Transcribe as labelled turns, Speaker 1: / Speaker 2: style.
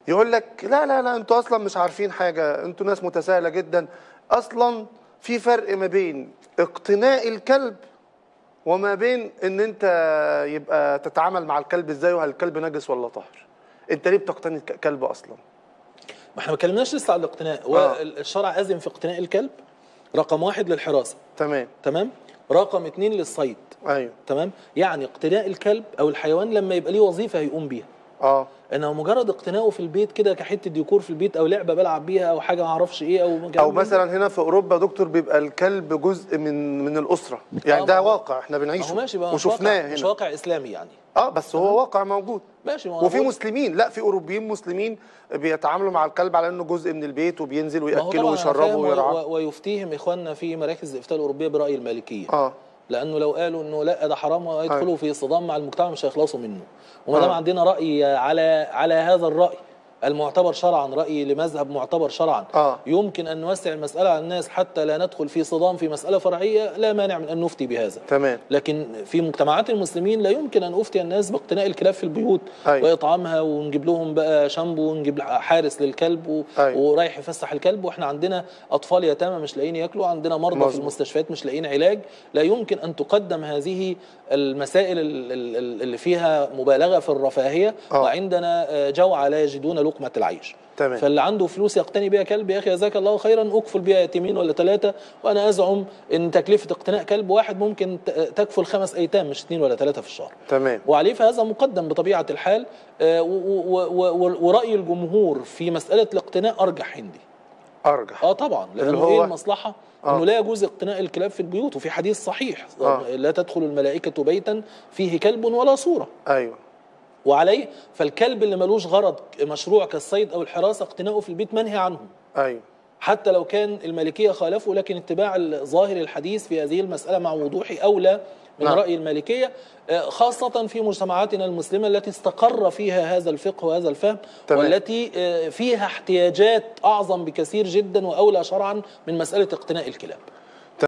Speaker 1: يقول لك لا لا لا انتوا اصلا مش عارفين حاجه انتوا ناس متساهله جدا اصلا في فرق ما بين اقتناء الكلب وما بين ان انت يبقى تتعامل مع الكلب ازاي وهل الكلب نجس ولا طاهر انت ليه بتقتني ك- كلب اصلا
Speaker 2: ما احنا ما اتكلمناش لسه عن الاقتناء
Speaker 1: آه.
Speaker 2: والشرع اذن في اقتناء الكلب رقم واحد للحراسه
Speaker 1: تمام
Speaker 2: تمام رقم اتنين للصيد
Speaker 1: ايوه
Speaker 2: تمام يعني اقتناء الكلب او الحيوان لما يبقى ليه وظيفه هيقوم بيها
Speaker 1: اه
Speaker 2: انه مجرد اقتناؤه في البيت كده كحته ديكور في البيت او لعبه بلعب بيها او حاجه ما اعرفش ايه او
Speaker 1: او مثلا هنا في اوروبا دكتور بيبقى الكلب جزء من من الاسره يعني
Speaker 2: آه،
Speaker 1: ده
Speaker 2: ما هو-
Speaker 1: واقع احنا
Speaker 2: ما
Speaker 1: بنعيشه
Speaker 2: هو ماشي بقى مش
Speaker 1: وشفناه
Speaker 2: واقع- مش
Speaker 1: هنا
Speaker 2: واقع اسلامي يعني
Speaker 1: اه بس هو واقع موجود
Speaker 2: ماشي ما هو
Speaker 1: وفي
Speaker 2: بقول-
Speaker 1: مسلمين لا في اوروبيين مسلمين بيتعاملوا مع الكلب على انه جزء من البيت وبينزل
Speaker 2: ما هو
Speaker 1: وياكله
Speaker 2: طبعاً أنا
Speaker 1: ويشربه
Speaker 2: فاهم و-
Speaker 1: ويرعاه
Speaker 2: و- ويفتيهم اخواننا في مراكز الافتاء الاوروبيه براي المالكيه
Speaker 1: اه
Speaker 2: لانه لو قالوا انه لا ده حرام ويدخلوا
Speaker 1: أيوة.
Speaker 2: في صدام مع المجتمع مش هيخلصوا منه وما دام
Speaker 1: آه.
Speaker 2: عندنا راي على على هذا الراي المعتبر شرعا راي لمذهب معتبر شرعا
Speaker 1: آه.
Speaker 2: يمكن ان نوسع المساله على الناس حتى لا ندخل في صدام في مساله فرعيه لا مانع من ان نفتي بهذا
Speaker 1: تمام
Speaker 2: لكن في مجتمعات المسلمين لا يمكن ان افتي الناس باقتناء الكلاب في البيوت
Speaker 1: أيوة.
Speaker 2: واطعامها ونجيب لهم بقى شامبو ونجيب حارس للكلب و...
Speaker 1: أيوة.
Speaker 2: ورايح يفسح الكلب واحنا عندنا اطفال يتامى مش لاقيين ياكلوا عندنا مرضى في
Speaker 1: مظبوط.
Speaker 2: المستشفيات مش لاقيين علاج لا يمكن ان تقدم هذه المسائل ال- ال- ال- اللي فيها مبالغه في الرفاهيه
Speaker 1: آه.
Speaker 2: وعندنا آه، جوعى لا يجدون لقمه العيش
Speaker 1: تمام.
Speaker 2: فاللي عنده فلوس يقتني بيها كلب يا اخي جزاك الله خيرا اكفل بيها يتيمين ولا ثلاثه وانا ازعم ان تكلفه اقتناء كلب واحد ممكن ت- تكفل خمس ايتام مش اثنين ولا ثلاثه في الشهر
Speaker 1: تمام
Speaker 2: وعليه فهذا مقدم بطبيعه الحال آه، و- و- و- و- وراي الجمهور في مساله الاقتناء ارجح عندي
Speaker 1: ارجح
Speaker 2: اه طبعا لانه
Speaker 1: هو-
Speaker 2: ايه المصلحه
Speaker 1: آه.
Speaker 2: انه لا يجوز اقتناء الكلاب في البيوت وفي حديث صحيح
Speaker 1: آه.
Speaker 2: لا تدخل الملائكه بيتا فيه كلب ولا صوره
Speaker 1: ايوه
Speaker 2: وعليه فالكلب اللي ملوش غرض مشروع كالصيد او الحراسه اقتناؤه في البيت منهي عنه
Speaker 1: ايوه
Speaker 2: حتى لو كان المالكيه خالفوا لكن اتباع ظاهر الحديث في هذه المساله مع وضوح اولى من
Speaker 1: نعم.
Speaker 2: راي المالكيه آه، خاصه في مجتمعاتنا المسلمه التي استقر فيها هذا الفقه وهذا الفهم
Speaker 1: تمام.
Speaker 2: والتي آه، فيها احتياجات اعظم بكثير جدا واولى شرعا من مساله اقتناء الكلاب